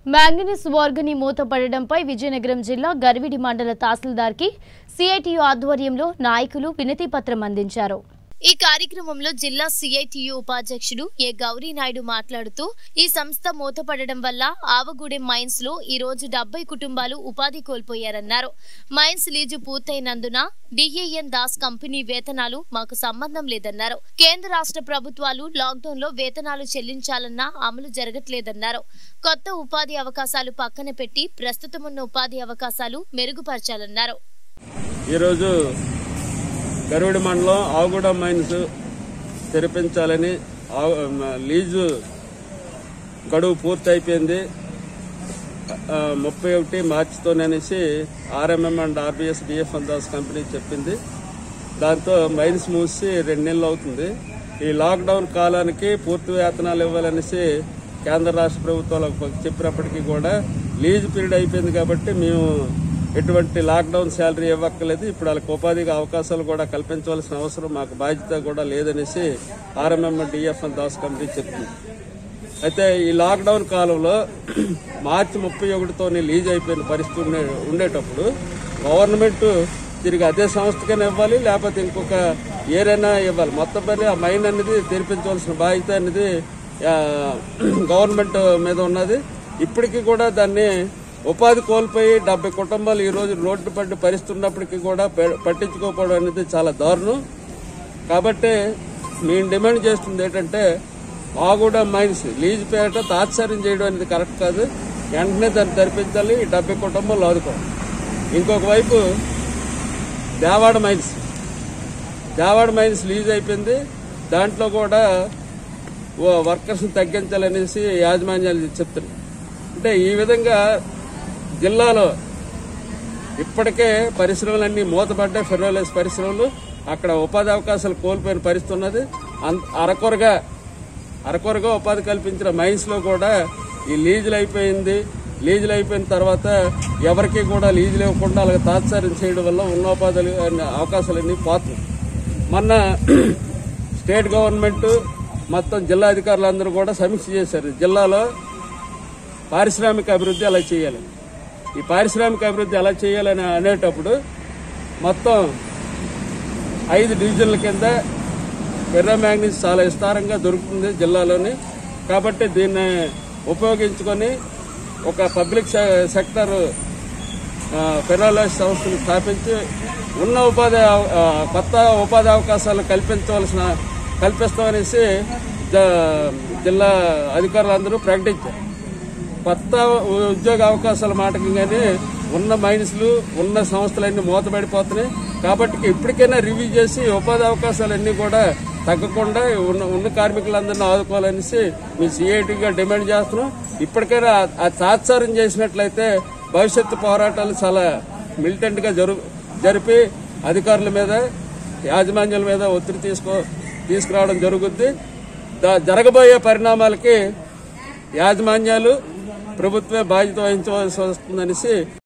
manganese వార్గని మూతపడడంపై Vizianagaram జిల్లా గర్విడి మండల తహసీల్దార్కి CITU ఆధ్వర్యంలో నాయకులు వినతి పత్రం అందించారు ఈ కార్యక్రమంలో జిల్లా సిఐటియు ఉపాధ్యక్షుడు ఏ గౌరీనాయుడు మాట్లాడుతూ ఈ సంస్థ మూతపడడం వల్ల ఆవగూడెం మైన్స్ లో ఈ రోజు డెబ్బై కుటుంబాలు ఉపాధి కోల్పోయారన్నారు మైన్స్ లీజు పూర్తయినందున డిఏఎన్ దాస్ కంపెనీ వేతనాలు మాకు సంబంధం లేదన్నారు కేంద్ర రాష్ట్ర ప్రభుత్వాలు లాక్డౌన్ లో వేతనాలు చెల్లించాలన్నా అమలు జరగట్లేదన్నారు కొత్త ఉపాధి అవకాశాలు పక్కన పెట్టి ప్రస్తుతమున్న ఉపాధి అవకాశాలు మెరుగుపరచాలన్నారు ఈరోజు గరుడి మండలం ఆవుగూడ మైన్స్ తెరిపించాలని ఆవు- మ- లీజు గడువు పూర్తి అయిపోయింది ఆ, ముప్పై ఒకటి మార్చితోనేసి RMM and RBS DF Das company చెప్పింది దాంతో మైన్స్ మూసి రెండు నెలలు అవుతుంది ఈ లాక్డౌన్ కాలానికి పూర్తి వేతనాలు ఇవ్వాలనేసి కేంద్ర రాష్ట్ర ప్రభుత్వాలకు చెప్పినప్పటికీ కూడా లీజ్ పీరియడ్ అయిపోయింది కాబట్టి మేము ఎటువంటి లాక్డౌన్ శాలరీ ఇవ్వక్కర్లేదు ఇప్పుడు వాళ్ళకి ఉపాధిగా అవకాశాలు కూడా కల్పించవలసిన అవసరం మాకు బాధ్యత కూడా లేదనేసి ఆర్ఎంఎం డిఎఫ్ దాస్ కంపెనీ చెప్తుంది అయితే ఈ లాక్డౌన్ కాలంలో మార్చి ముప్పై ఒకటితోనే లీజ్ అయిపోయిన పరిస్థితి ఉండే ఉండేటప్పుడు గవర్నమెంట్ తిరిగి అదే సంస్థకైనా ఇవ్వాలి లేకపోతే ఇంకొక ఏరైనా ఇవ్వాలి మొత్తం పని ఆ మైన్ అనేది తెరిపించవలసిన బాధ్యత అనేది ఆ, గవర్నమెంట్ మీద ఉన్నది ఇప్పటికీ కూడా దాన్ని ఉపాధి కోల్పోయి డెబ్బై కుటుంబాలు ఈ రోజు రోడ్డు పడి పరిస్థితి ఉన్నప్పటికీ కూడా పె- పట్టించుకోకపోవడం అనేది చాలా దారుణం కాబట్టి మేము డిమాండ్ చేస్తుంది ఏంటంటే ఆగూడ మైన్స్ లీజ్ పేట తాత్సార్యం చేయడం అనేది కరెక్ట్ కాదు వెంటనే దాన్ని తెరిపించాలి ఈ డెబ్బై కుటుంబాలు ఆదుకోవాలి ఇంకొక వైపు Devada mines Devada mines lease అయిపోయింది దాంట్లో కూడా ఓ వర్కర్స్ని తగ్గించాలనేసి యాజమాన్యాలు చెప్తున్నాయి అంటే ఈ విధంగా జిల్లాలో ఇప్పటికే పరిశ్రమలన్నీ మూతపడ్డాయి ఫెర్రోలైజ్ పరిశ్రమలు అక్కడ ఉపాధి అవకాశాలు కోల్పోయిన పరిస్థితి ఉన్నది అంత అరకొరగా అరకొరగా ఉపాధి కల్పించిన మైన్స్ లో కూడా ఈ లీజులు అయిపోయింది లీజులు అయిపోయిన తర్వాత ఎవరికి కూడా లీజులు ఇవ్వకుండా అలాగే తాత్సారం చేయడం వల్ల ఉన్న ఉపాధులు అన్ని అవకాశాలన్నీ పోతున్నాయి మొన్న స్టేట్ గవర్నమెంట్ మొత్తం జిల్లా అధికారులందరూ కూడా సమీక్ష చేశారు జిల్లాలో పారిశ్రామిక అభివృద్ధి ఎలా చేయాలి ఈ పారిశ్రామిక అభివృద్ధి ఎలా చేయాలని అనేటప్పుడు మొత్తం ఐదు డివిజన్ల కింద ఫెర్రో మ్యాంగనీస్ చాలా విస్తారంగా దొరుకుతుంది జిల్లాలోని కాబట్టి దీన్ని ఉపయోగించుకొని ఒక పబ్లిక్ సె- సెక్టర్ ఫెర్రోలైజ్ సంస్థను స్థాపించి ఉన్న ఉపాధి అవ- ఆ, కొత్త ఉపాధి అవకాశాలు కల్పించవలసిన కల్పిస్తామనేసి జ- జిల్లా అధికారులందరూ ప్రకటించారు కొత్త ఉద్యోగ అవకాశాల మాటకి కానీ ఉన్న మైన్స్లు ఉన్న సంస్థలన్నీ మూతపడిపోతున్నాయి కాబట్టి ఇప్పటికైనా రివ్యూ చేసి ఉపాధి అవకాశాలన్నీ కూడా తగ్గకుండా ఉన్న ఉన్న కార్మికులందరినీ ఆదుకోవాలనేసి మీ సిఐటిగా డిమాండ్ చేస్తున్నాం ఇప్పటికైనా ఆ- ఆ తాత్సారం చేసినట్లయితే భవిష్యత్తు పోరాటాలు చాలా మిలిటెంట్ గా జరు జరిపి అధికారుల మీద యాజమాన్యాల మీద ఒత్తిడి తీసుకో తీసుకురావడం జరుగుద్ది దా- జరగబోయే పరిణామాలకి యాజమాన్యాలు ప్రభుత్వమే బాధ్యత వహించవలసి వస్తుందనేసి